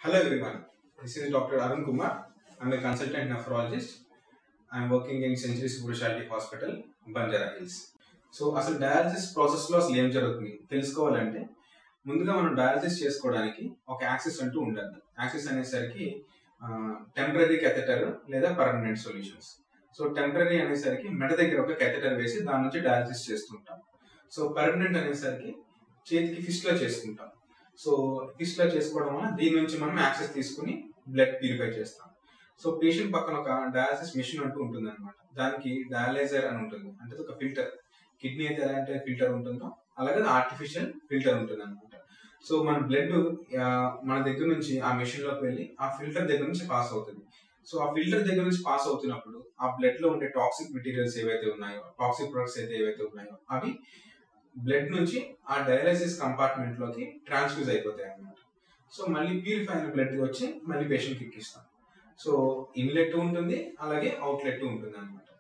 Hello everyone, this is Dr. Arun Kumar. I'm a consultant nephrologist. I'm working in Century Specialty Hospital, Banjara Hills so అసలు dialysis ప్రాసెస్లో అసలు ఏం జరుగుతుంది తెలుసుకోవాలంటే ముందుగా మనం డయాలసిస్ చేసుకోవడానికి ఒక యాక్సెస్ అంటూ ఉండాలి యాక్సెస్ అనేసరికి టెంపరీ కెథెటర్ లేదా పర్మనెంట్ సొల్యూషన్స్ సో టెంపరీ అనేసరికి మెడ దగ్గర ఒక కెథెటర్ వేసి దాని నుంచి డయాలసిస్ చేస్తుంటాం సో పర్మనెంట్ అనేసరికి చేతికి ఫిస్ట్లో చేసుకుంటాం సో ఫిస్ట్లో చేసుకోవడం వల్ల దీని నుంచి మనం యాక్సెస్ తీసుకుని బ్లడ్ ప్యూరిఫై చేస్తాం సో పేషెంట్ పక్కన ఒక డయాలసిస్ మిషన్ అంటూ ఉంటుంది అనమాట దానికి డయాలైజర్ అని ఉంటుంది అంటే ఒక ఫిల్టర్ కిడ్నీ అయితే ఎలాంటి ఫిల్టర్ ఉంటుందో అలాగే ఆర్టిఫిషియల్ ఫిల్టర్ ఉంటుంది అనమాట సో మన బ్లడ్ మన దగ్గర నుంచి ఆ మెషిన్ లోకి వెళ్ళి ఆ ఫిల్టర్ దగ్గర నుంచి పాస్ అవుతుంది సో ఆ ఫిల్టర్ దగ్గర నుంచి పాస్ అవుతున్నప్పుడు ఆ బ్లడ్ లో ఉండే టాక్సిక్ మెటీరియల్స్ ఏవైతే ఉన్నాయో టాక్సిక్ ప్రొడక్ట్స్ అయితే ఏవైతే ఉన్నాయో అవి బ్లడ్ నుంచి ఆ డయాలసిస్ కంపార్ట్మెంట్ లోకి ట్రాన్స్ఫ్యూజ్ అయిపోతాయి అన్నమాట సో మళ్ళీ ప్యూరిఫై అయిన బ్లడ్ వచ్చి మళ్ళీ పేషెంట్ ఎక్కిస్తాం సో ఇన్లెట్ ఉంటుంది అలాగే అవుట్లెట్ ఉంటుంది అనమాట